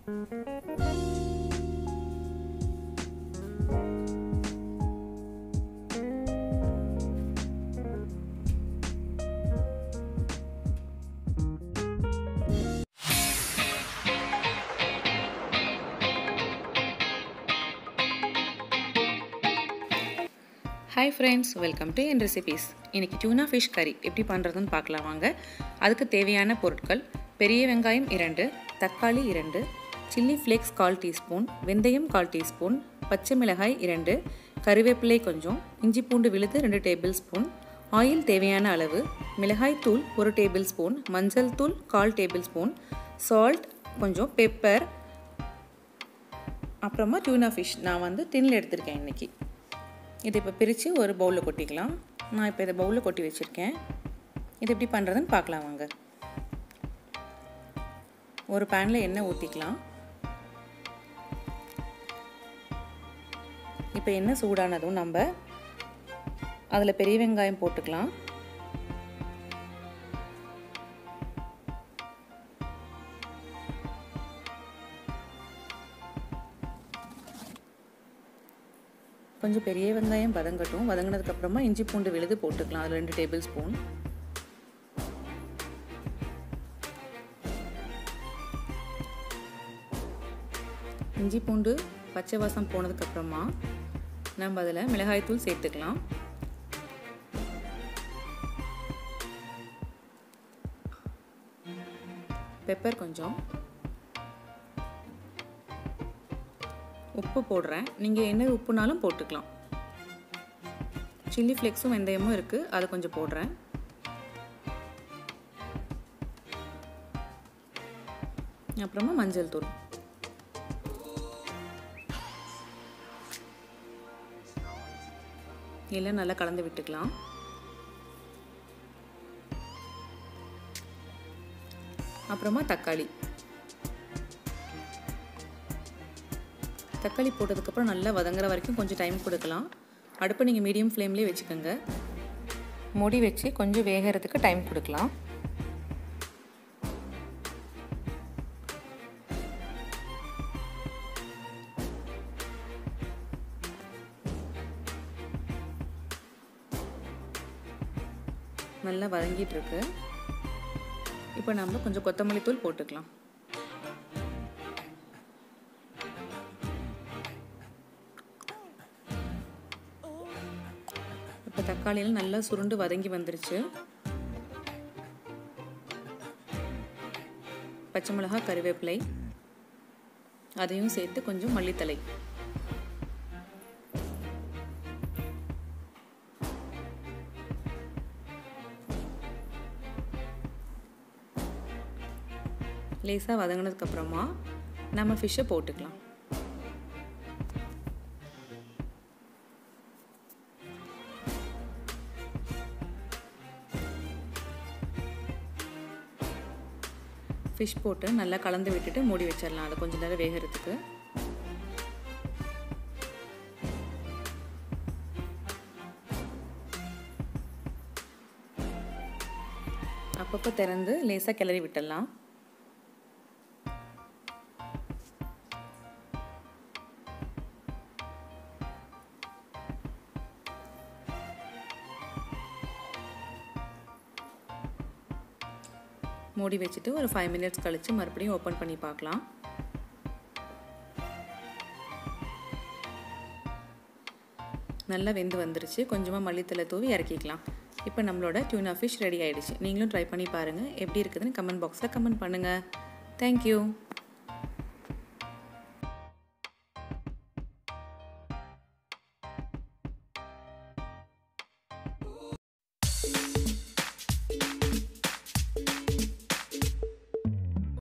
hi friends welcome to என் recipes இன்றைக்கி tuna fish கறி எப்படி பண்ணுறதுன்னு பார்க்கலாம் வாங்க அதுக்கு தேவையான பொருட்கள் பெரிய வெங்காயம் இரண்டு தக்காளி இரண்டு சில்லி ஃப்ளேக்ஸ் கால் டீஸ்பூன் வெந்தயம் கால் டீஸ்பூன் பச்சை மிளகாய் இரண்டு கருவேப்பிலை கொஞ்சம் இஞ்சி பூண்டு விழுது ரெண்டு டேபிள் ஸ்பூன் ஆயில் தேவையான அளவு மிளகாய் தூள் ஒரு டேபிள் ஸ்பூன் மஞ்சள் தூள் கால் டேபிள் ஸ்பூன் சால்ட் கொஞ்சம் பெப்பர் அப்புறமா டியூனா ஃபிஷ் நான் வந்து டின்னில் எடுத்திருக்கேன் இன்றைக்கி இதை இப்போ பிரித்து ஒரு பவுலில் கொட்டிக்கலாம் நான் இப்போ இதை பவுலில் கொட்டி வச்சுருக்கேன் இது எப்படி பண்ணுறதுன்னு பார்க்கலாம் வாங்க ஒரு பேனில் எண்ணெய் ஊற்றிக்கலாம் இப்போ எண்ணெய் சூடானதும் நம்ம அதில் பெரிய வெங்காயம் போட்டுக்கலாம் கொஞ்சம் பெரிய வெங்காயம் வதங்கட்டும் வதங்கினதுக்கப்புறமா இஞ்சி பூண்டு விழுது போட்டுக்கலாம் அதில் ரெண்டு டேபிள் ஸ்பூன் இஞ்சி பூண்டு பச்சை வாசம் போனதுக்கப்புறமா நம்ம அதில் மிளகாய்த்தூள் சேர்த்துக்கலாம் பெப்பர் கொஞ்சம் உப்பு போடுறேன் நீங்கள் என்ன உப்புனாலும் போட்டுக்கலாம் சில்லி ஃப்ளேக்ஸும் வெந்தயமும் இருக்குது அதை கொஞ்சம் போடுறேன் அப்புறமா மஞ்சள் தூள் எல்லாம் நல்லா கலந்து விட்டுக்கலாம் அப்புறமா தக்காளி தக்காளி போட்டதுக்கப்புறம் நல்லா வதங்குற வரைக்கும் கொஞ்சம் டைம் கொடுக்கலாம் அடுப்பை நீங்கள் மீடியம் ஃப்ளேம்லேயே வச்சுக்கோங்க மூடி வச்சு கொஞ்சம் வேகிறதுக்கு டைம் கொடுக்கலாம் நல்லா வதங்கிட்டு இருக்கு இப்போ நம்ம கொஞ்சம் கொத்தமல்லி தூள் போட்டுக்கலாம் இப்போ தக்காளியெல்லாம் நல்லா சுருண்டு வதங்கி வந்துருச்சு பச்சை மிளகா கருவேப்பிலை அதையும் சேர்த்து கொஞ்சம் மல்லித்தலை லேசாக வதங்கினதுக்கப்புறமா நம்ம ஃபிஷ்ஷை போட்டுக்கலாம் ஃபிஷ் போட்டு நல்லா கலந்து விட்டுட்டு மூடி வச்சிடலாம் அதை கொஞ்சம் நேரம் வேகிறதுக்கு அப்பப்போ திறந்து லேசாக கிளறி விட்டுடலாம் மூடி வச்சுட்டு ஒரு ஃபைவ் மினிட்ஸ் கழித்து மறுபடியும் ஓப்பன் பண்ணி பார்க்கலாம் நல்லா வெந்து வந்துருச்சு கொஞ்சமாக மல்லித்தலை தூவி இறக்கிக்கலாம் இப்போ நம்மளோட டியூனா ஃபிஷ் ரெடி ஆகிடுச்சு நீங்களும் ட்ரை பண்ணி பாருங்கள் எப்படி இருக்குதுன்னு கமெண்ட் பாக்ஸில் கமெண்ட் பண்ணுங்கள் தேங்க்யூ